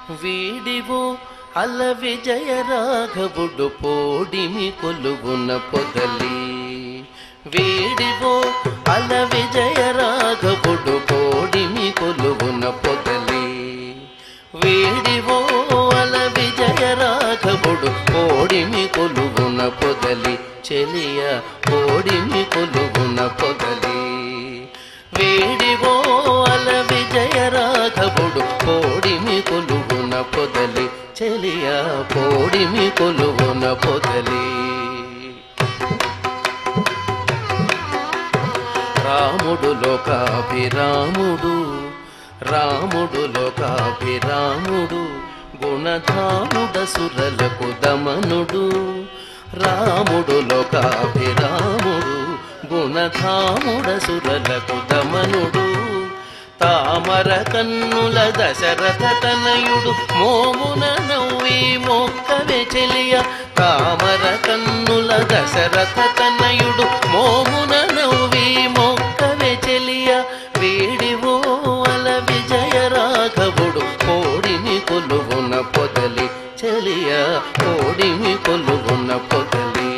వీడివో అల విజయ రాఘవుడు పోడిమి కొలువున పొదలి వీడివో అల విజయ రాఘవుడు పోడిమి కొలువున పొదలి వీడివో అల విజయ రాఘవుడు పోడిమి కొలువున పొదలి చెలియ పోడిమి కొలువున పొదలి వీడివో అల విజయ రాఘవుడు పోడిమి కొలువున పొదలి చెలియ పోడిమి కొలువున పొదలి రాముడు లోకాభిరాముడు రాముడు లోకాభిరాముడు గుణధాముడ సురలకు దమనుడు రాముడు లోకాభిరాముడు గుణధాముడ సురలకు దమనుడు తామర కన్నుల దశరథ తనయుడు మోమున నవ్వి మొక్కవే చెలియ తామర కన్నుల దశరథ తనయుడు మోమున నవ్వి మొక్కవే చెలియ వీడివో అల విజయ రాఘవుడు కోడిని కొలువున పొదలి చెలియ కోడిని కొలువున పొదలి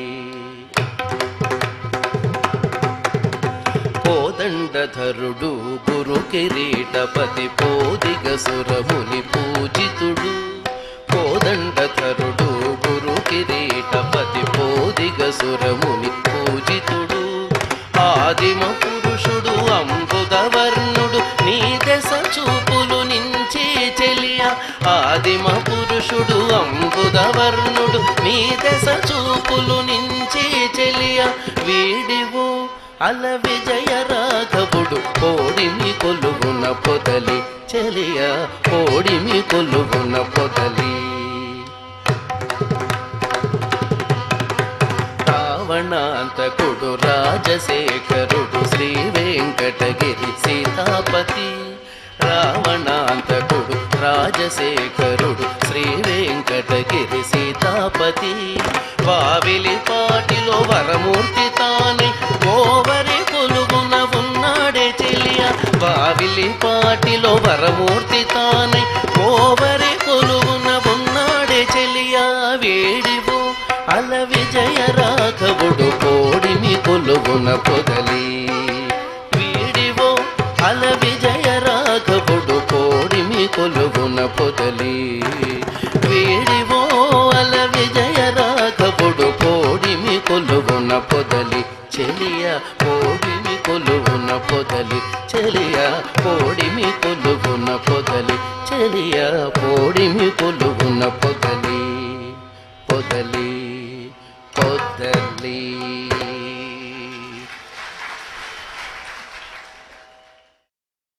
కోదండధరుడు గురు కిరీటపతి పోదిగ సురముని పూజితుడు కోదండధరుడు గురు కిరీటపతి పోదిగ సురముని పూజితుడు ఆదిమ పురుషుడు అంబుదవర్ణుడు నీ దశ చూపులు నించే చెలియ ఆదిమ పురుషుడు అంబుదవర్ణుడు నీ దశ చూపులు నించే చెలియ వీడివో అల విజయ రాఘవుడు కోడిమి కొలువున పొదలి చెలియ కోడిమి కొలువున పొదలి రావణాంతకుడు రాజశేఖరుడు శ్రీ వెంకటగిరి సీతాపతి రావణాంతకుడు రాజశేఖరుడు శ్రీ వెంకటగిరి సీతాపతి వావిలి పాటిలో వరమూర్తి తానై ఓవరి కొలుగున ఉన్నాడే చెలియ వావిలి పాటిలో వరమూర్తి తానై ఓవరి కొలుగున ఉన్నాడే చెలియ వేడివో అల విజయ రాఘవుడు కోడిమి కొలువున పొదలి వీడివో అల విజయ రాఘవుడు కోడిమి కొలువున పొదలి వీడివో అల విజయ రాఘవుడు కోడిమి కొలువున పొదలి చెలియ కోడిమి కొలువున పొదలి చెలియ కోడిమి కొలువున పొదలి చెలియ కోడిమి కొలువున పొదలి పొదలి పొదలి